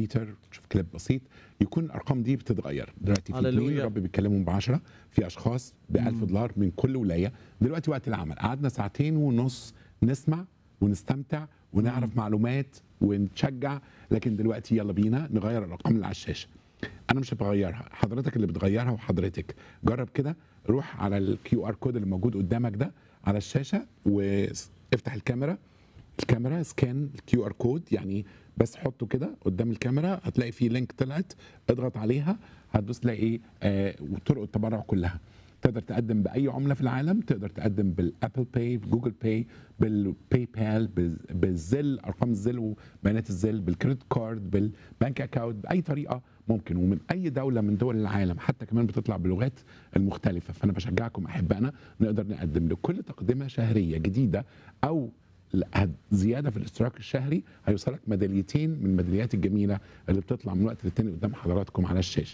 بيتر تشوف كليب بسيط يكون الارقام دي بتتغير دلوقتي في اثنين هللويا. رب بيتكلموا ب 10 في اشخاص ب 1000 دولار من كل ولايه دلوقتي وقت العمل قعدنا ساعتين ونص نسمع ونستمتع ونعرف معلومات ونتشجع لكن دلوقتي يلا بينا نغير الارقام اللي على الشاشه انا مش بغيرها حضرتك اللي بتغيرها وحضرتك جرب كده روح على الكيو ار كود اللي موجود قدامك ده على الشاشه وافتح الكاميرا الكاميرا سكان الكيو ار كود يعني بس حطه كده قدام الكاميرا هتلاقي في لينك طلعت اضغط عليها هتدوس تلاقي ايه آه وطرق التبرع كلها تقدر تقدم باي عمله في العالم تقدر تقدم بالابل باي جوجل باي بالباي بال بالزل ارقام الزل وبيانات الزل بالكريدت كارد بالبنك اكاونت باي طريقه ممكن ومن اي دوله من دول العالم حتى كمان بتطلع بلغات المختلفه فانا بشجعكم احبائنا نقدر نقدم لكل تقدمه شهريه جديده او لا، زياده في الاشتراك الشهري هيوصلك ميداليتين من الميداليات الجميله اللي بتطلع من وقت للتاني قدام حضراتكم على الشاشه.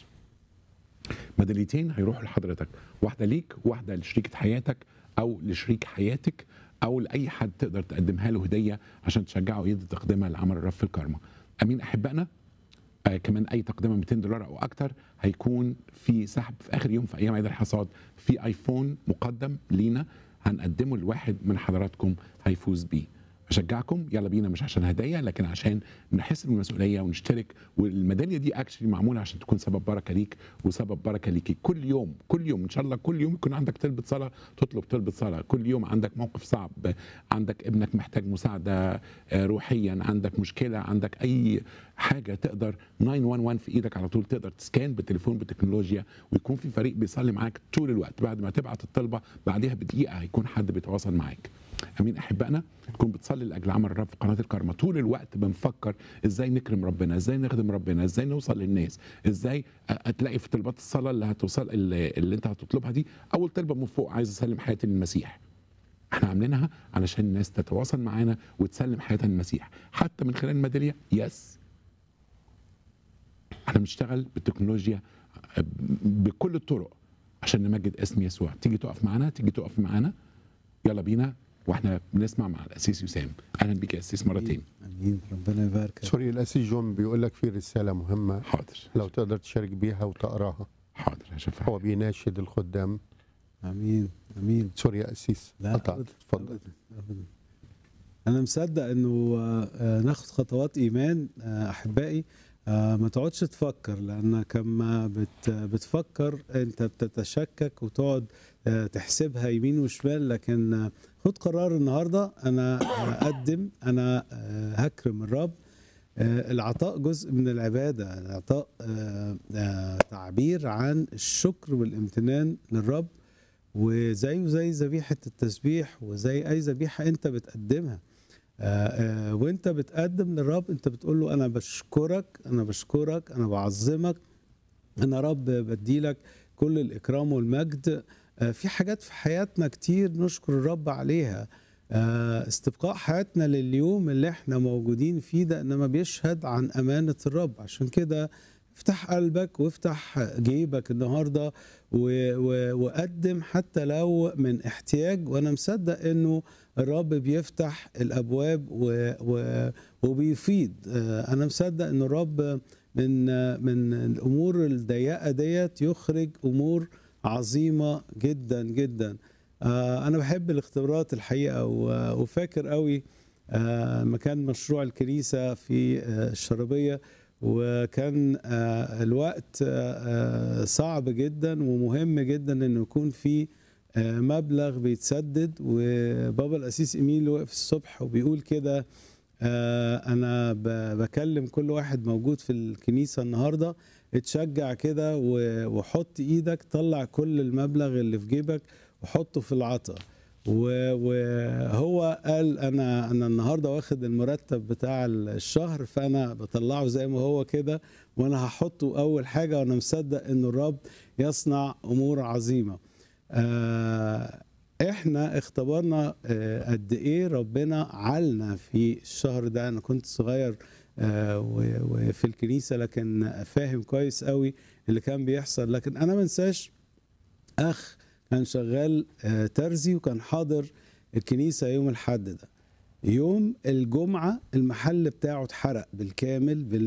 ميداليتين هيروحوا لحضرتك واحده ليك واحده لشريكه حياتك او لشريك حياتك او لاي حد تقدر تقدمها له هديه عشان تشجعه يدي تقدمه لعمل الرب في الكرمه. امين احبائنا آه كمان اي تقدمه 200 دولار او اكتر هيكون في سحب في اخر يوم في ايام عيد الحصاد في ايفون مقدم لينا هنقدمه لواحد من حضراتكم هيفوز بيه بشجعكم يلا بينا مش عشان هدايا لكن عشان نحس بالمسؤوليه ونشترك والميداليه دي اكشلي معموله عشان تكون سبب بركه ليك وسبب بركه ليكي كل يوم كل يوم ان شاء الله كل يوم يكون عندك طلبه صلاه تطلب طلبه صلاه كل يوم عندك موقف صعب عندك ابنك محتاج مساعده آه، روحيا عندك مشكله عندك اي حاجه تقدر 911 في ايدك على طول تقدر تسكان بالتليفون بالتكنولوجيا ويكون في فريق بيصلي معاك طول الوقت بعد ما تبعت الطلبه بعدها بدقيقه هيكون حد بيتواصل معاك امين احبائنا تكون بتصلي لاجل عمل الرب في قناه الكرمه طول الوقت بنفكر ازاي نكرم ربنا ازاي نخدم ربنا ازاي نوصل للناس ازاي هتلاقي في طلبات الصلاه اللي هتوصل اللي, اللي انت هتطلبها دي اول طلبه من فوق عايز اسلم حياتي للمسيح احنا عاملينها علشان الناس تتواصل معانا وتسلم حياتها للمسيح حتى من خلال الميداليه يس احنا بنشتغل بالتكنولوجيا بكل الطرق عشان نمجد اسم يسوع تيجي تقف معانا تيجي تقف معانا يلا بينا واحنا بنسمع مع الاسيس يسام اهلا بيك يا اسيس مرتين امين ربنا يبارك سوري الاسيس جون بيقول لك في رساله مهمه حاضر لو تقدر تشارك بيها وتقراها حاضر هشوفها هو بيناشد الخدام امين امين سوري يا اسيس لا قطعت أبداً، اتفضل أبداً، أبداً. انا مصدق انه آه، آه، ناخد خطوات ايمان آه، احبائي آه، ما تقعدش تفكر لانك لما بت بتفكر انت بتتشكك وتقعد آه، تحسبها يمين وشمال لكن آه، خد قرار النهارده انا هقدم انا آه، هكرم الرب آه، العطاء جزء من العباده العطاء آه، آه، تعبير عن الشكر والامتنان للرب وزيه زي ذبيحه التسبيح وزي اي ذبيحه انت بتقدمها آه، آه، وانت بتقدم للرب انت بتقول له انا بشكرك انا بشكرك انا بعظمك انا رب بديلك كل الاكرام والمجد آه، في حاجات في حياتنا كتير نشكر الرب عليها آه، استبقاء حياتنا لليوم اللي احنا موجودين فيه ده انما بيشهد عن امانه الرب عشان كده افتح قلبك وافتح جيبك النهارده و- و- وقدم حتى لو من احتياج وانا مصدق انه الرب بيفتح الابواب و و وبيفيض آه، انا مصدق ان الرب من آه، من الامور الضيقه ديت يخرج امور عظيمه جدا جدا آه، انا بحب الاختبارات الحقيقه و- وفاكر قوي آه، مكان مشروع الكنيسه في آه، الشربيه وكان آه، الوقت آه، آه، صعب جدا ومهم جدا انه يكون في آه، مبلغ بيتسدد وبابا الاسيس ايميل وقف الصبح وبيقول كده آه، انا ب- بكلم كل واحد موجود في الكنيسه النهارده اتشجع كده و- وحط ايدك طلع كل المبلغ اللي في جيبك وحطه في العطا و- وهو قال انا انا النهارده واخد المرتب بتاع الشهر فانا بطلعه زي ما هو كده وانا هحطه اول حاجه وانا مصدق ان الرب يصنع امور عظيمه آه، احنا اختبرنا آه، قد ايه ربنا عالنا في الشهر ده انا كنت صغير آه، و- وفي الكنيسه لكن فاهم كويس قوي اللي كان بيحصل لكن انا ما انساش اخ كان شغال آه، ترزي وكان حاضر الكنيسه يوم الحد ده يوم الجمعه المحل بتاعه اتحرق بالكامل